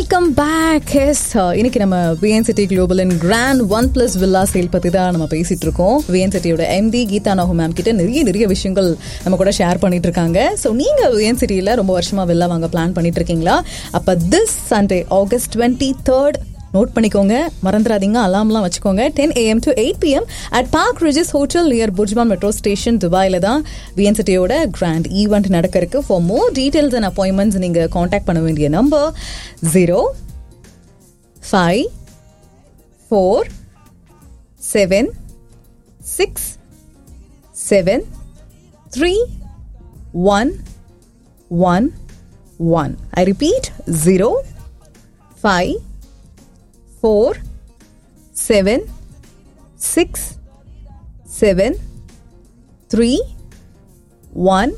Welcome back எஸ் இன்னைக்கு நம்ம VN city global and grand one plus villa sale பத்தி தான் நம்ம பேசிட்டு இருக்கோம் விஎன் சிட்டியோட எம்டி கீதா நாகு மேம் கிட்ட நிறைய நிறைய விஷயங்கள் நம்ம கூட ஷேர் பண்ணிட்டு இருக்காங்க ஸோ நீங்க விஎன் சிட்டியில ரொம்ப வருஷமா வில்லா வாங்க பிளான் பண்ணிட்டு இருக்கீங்களா அப்ப this Sunday August twenty third note பண்ணிக்கோங்க மறந்துடாதீங்க அலாம்லாம் வச்சுக்கோங்க ten AM to eight PM at park Regis hotel near Burjuman metro station துபாயில் தான் விஎன் சிட்டியோட கிராண்ட் ஈவெண்ட் நடக்க இருக்கு for more details and appointments நீங்கள் காண்டாக்ட் பண்ண வேண்டிய number zero five four seven six seven three one one one I repeat zero five four, seven, six, seven, three, one,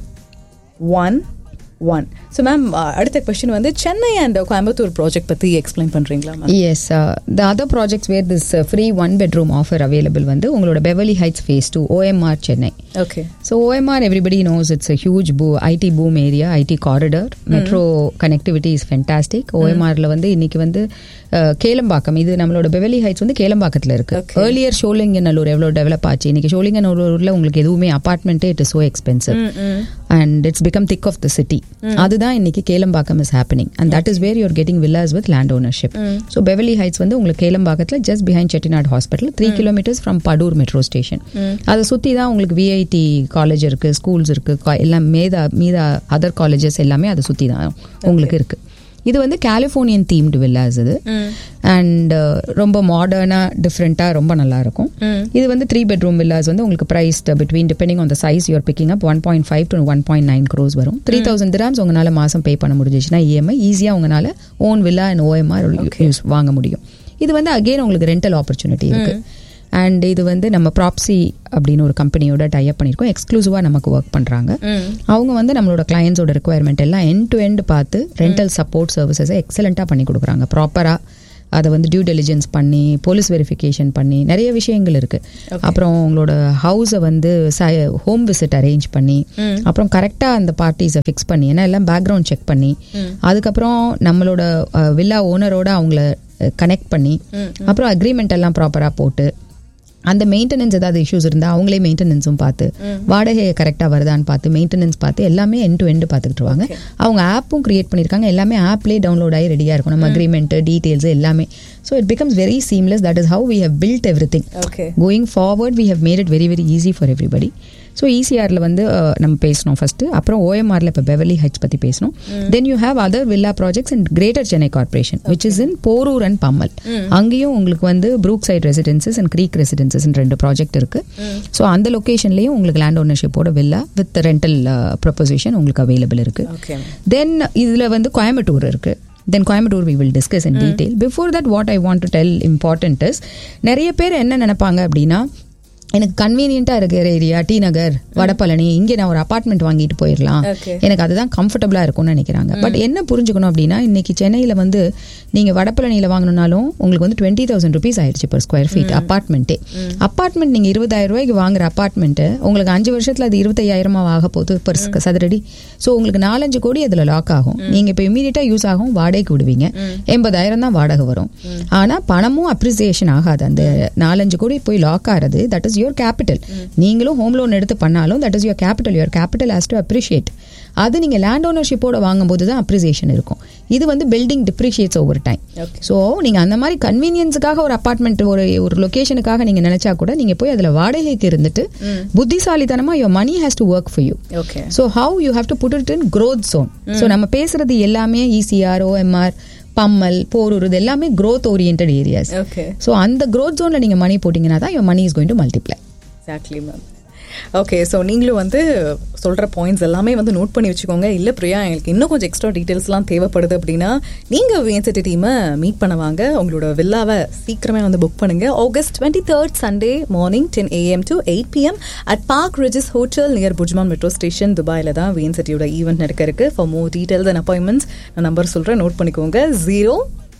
one, one. So ma'am அடுத்த question வந்து Chennai and Coimbatore project பற்றி explain பண்ணுறீங்களா ma'am yes the other projects where this free one bedroom offer available வந்து உங்களோட பெவலி heights phase two OMR Chennai okay so OMR everybody knows it's huge பூ IT boom area IT corridor metro connectivity is fantastic ஓஎம்ஆர்ல வந்து இன்னைக்கு வந்து uh, Kelambakkam இது நம்மளோட பெவலி ஹைட்ஸ் வந்து கேளம்பாக்கத்தில் இருக்கு Okay. ஏர்லியர் ஷோலிங்கநல்லூர் எவ்வளோ டெவலப் ஆச்சு இன்னைக்கு ஷோலிங்கநல்லூர்ல உங்களுக்கு எதுவுமே அபார்ட்மெண்ட்டே it is so expensive and it's become thick of the city அதுதான் இன்னைக்கு Kelambakkam is happening and that is where you're getting villas with land ownership so பெவலி ஹைட்ஸ் வந்து உங்களுக்கு கேளம்பாக்கத்தில் just behind Chettinad hospital three kilometres from Padur metro station அதை சுற்றி தான் உங்களுக்கு விஐடி காலேஜ் இருக்கு ஸ்கூல்ஸ் இருக்கு கா- எல்லாம் மேதா மீதா அதர் காலேஜஸ் எல்லாமே அதை சுற்றி தான் உங்களுக்கு இருக்கு இது வந்து கலிஃபோர்னியன் தீம்டு வில்லாஸ் இது அண்ட் ரொம்ப மாடர்னா டிஃப்ரெண்ட்டாக ரொம்ப நல்லா இருக்கும் இது வந்து த்ரீ பெட்ரூம் வில்லாஸ் வந்து உங்களுக்கு price between depending on the size you're picking up one point five to one point nine crores வரும் த்ரீ தௌசண்ட் திராம்ஸ் உங்களால் மாதம் பே பண்ண முடிஞ்சிச்சுன்னா இஎம்ஐ ஈஸியாக உங்களால் own villa and OMR use வாங்க முடியும் இது வந்து அகெயின் உங்களுக்கு ரெண்டல் ஆப்பர்ச்சுனிட்டி இருக்கு அண்ட் இது வந்து நம்ம ப்ராப்ஸி அப்படின்னு ஒரு கம்பெனியோட டைப் பண்ணியிருக்கோம் எக்ஸ்க்ளூசிவாக நமக்கு ஒர்க் பண்ணுறாங்க அவங்க வந்து நம்மளோட கிளையன்ஸோட ரெக்குவயர்மெண்ட் எல்லாம் எண்ட் டு எண்ட் பார்த்து ரெண்டல் சப்போர்ட் சர்வீசஸை எக்ஸலண்ட்டாக பண்ணி கொடுக்குறாங்க ப்ராப்பராக அதை வந்து டியூ டெலிஜென்ஸ் பண்ணி போலீஸ் வெரிஃபிகேஷன் பண்ணி நிறைய விஷயங்கள் இருக்கு அப்புறம் உங்களோட ஹவுஸை வந்து ஹோம் விசிட் அரேஞ்ச் பண்ணி அப்புறம் கரெக்டாக அந்த பார்ட்டிஸை ஃபிக்ஸ் பண்ணி ஏன்னா எல்லாம் பேக்ரவுண்ட் செக் பண்ணி அதுக்கப்புறம் நம்மளோட வில்லா ஓனரோட அவங்கள கனெக்ட் பண்ணி அப்புறம் அக்ரிமெண்ட் எல்லாம் ப்ராப்பராக போட்டு அந்த மெயின்டெனன்ஸ் ஏதாவது இஷ்யூஸ் இருந்தால் அவங்களே மெயின்டெனன்ஸும் பார்த்து வாடகையை கரெக்டாக வருதான்னு பார்த்து மெயின்டெனன்ஸ் பார்த்து எல்லாமே எண்ட் டு எண்டு பார்த்துக்கிட்டுருவாங்க அவங்க ஆப்பும் கிரியேட் பண்ணியிருக்காங்க எல்லாமே ஆப்லேயே டவுன்லோட் ஆகி ரெடியாக இருக்கும் நம்ம அக்ரிமெண்ட் டீட்டெயில்ஸ் எல்லாமே so it becomes very seamless that is how we have built every thing okay going forward we have made it very very easy for everybody so ஈசிஆரில் வந்து அஹ், நம்ம பேசணும் ஃபர்ஸ்ட் அப்புறம் ஓஎம்ஆரில் இப்போ பெவலி ஹைட்ஸ் பற்றி பேசணும் then you have other villa projects in Greater Chennai Corporation which is in Porur and Pammal அங்கேயும் உங்களுக்கு வந்து Brookside Residences and Creek Residences ரெண்டு ப்ராஜெக்ட் இருக்கு ஸோ அந்த லொகேஷன்லேயும் உங்களுக்கு லேண்ட் ஓனர்ஷிப்போட வில்லா வித் ரெண்டல் ப்ரொபோசிஷன் உங்களுக்கு அவைலபிள் இருக்கு ஓகே தென் இதுல வந்து கோயம்புத்தூர் இருக்கு then Coimbatore we will discuss in detail before that what I want to tell important is நிறைய பேர் என்ன நினைப்பாங்க அப்படின்னா எனக்கு கன்வீனியன்ட்டா இருக்கிற ஏரியா டி நகர் வடபழனி இங்கே நான் ஒரு அபார்ட்மெண்ட் வாங்கிட்டு போயிடலாம் Okay. எனக்கு அதுதான் கம்ஃபர்டபுளா இருக்கும்னு நினைக்கிறாங்க பட் என்ன புரிஞ்சுக்கணும் அப்படின்னா இன்னைக்கு சென்னையில வந்து நீங்க வடபழனியில வாங்கணும்னாலும் உங்களுக்கு வந்து டுவெண்ட்டி தௌசண்ட் ருபீஸ் ஆயிடுச்சு per ஸ்கொயர் ஃபீட் அப்பார்ட்மெண்ட்டே அப்பார்ட்மெண்ட் நீங்க இருபதாயிரம் ரூபாய்க்கு வாங்குற அப்பார்ட்மெண்ட் உங்களுக்கு அஞ்சு வருஷத்துல அது இருபத்தையாயிரமா ஆக போகுது per சதுரடி ஸோ உங்களுக்கு நாலஞ்சு கோடி அதுல லாக் ஆகும் நீங்க இப்போ இமீடியட்டா யூஸ் ஆகும் வாடகைக்கு விடுவீங்க எண்பதாயிரம் தான் வாடகை வரும் ஆனா பணமும் அப்ரிசியேஷன் ஆகாது அந்த நாலஞ்சு கோடி போய் லாக் ஆறது தட் இஸ் யுவர் கேபிட்டல் நீங்களும் ஹோம் லோன் எடுத்து பண்ணாலும் that is your capital your capital has to appreciate அது நீங்க லேண்ட் ஓனர்ஷிப்போட வாங்கும்போது தான் அப்ரிசியேஷன் இருக்கும் இது வந்து building depreciates over time Okay. So நீங்க அந்த மாதிரி கன்வீனியன்ஸுக்காக ஒரு அபார்ட்மெண்ட் ஒரு ஒரு லொகேஷனுக்காக நீங்க நினைச்சா கூட நீங்க போய் அதுல வாடகைக்கு இருந்துட்டு புத்திசாலித்தனமா your money has to work for you okay so how you have to put it in growth zone so நம்ம பேசுறது எல்லாமே இசிஆர் ஓஎம்ஆர் பம்மல் போரூர் இது எல்லாமே growth oriented areas okay so அந்த growth zone நீங்க மணி போட்டீங்கன்னா தான் your money is going to multiply exactly ma'am okay so நீங்களும் வந்து சொல்கிற பாயிண்ட்ஸ் எல்லாமே வந்து நோட் பண்ணி வச்சுக்கோங்க இல்லை பிரியா எங்களுக்கு இன்னும் கொஞ்சம் எக்ஸ்ட்ரா டீட்டெயில்ஸ்லாம் தேவைப்படுது அப்படின்னா நீங்கள் விஎன்சிட்டி டீமை மீட் பண்ண வாங்க உங்களோட வில்லாவை சீக்கிரமே வந்து புக் பண்ணுங்க August twenty third Sunday morning ten AM to eight PM at park Regis hotel near BurJuman metro station துபாயில் தான் விஎன்சிட்டியோட ஈவெண்ட் நடக்க இருக்கு for more details and appointments நான் நம்பர் சொல்கிறேன் நோட் பண்ணிக்கோங்க zero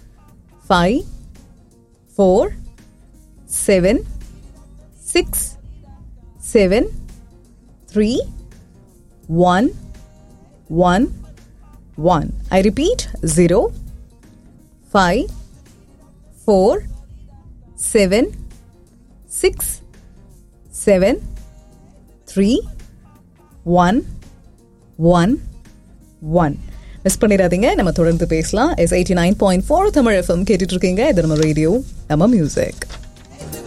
five four seven six seven, three, one, one, one. I repeat zero, five four seven six seven three one one one miss பண்ணிடாதீங்க நம்ம தொடர்ந்து பேசலாம் yes eighty nine point four Tamil FM கேட்டுட்டு இருக்கீங்க இது நம்ம ரேடியோ நம்ம மியூசிக்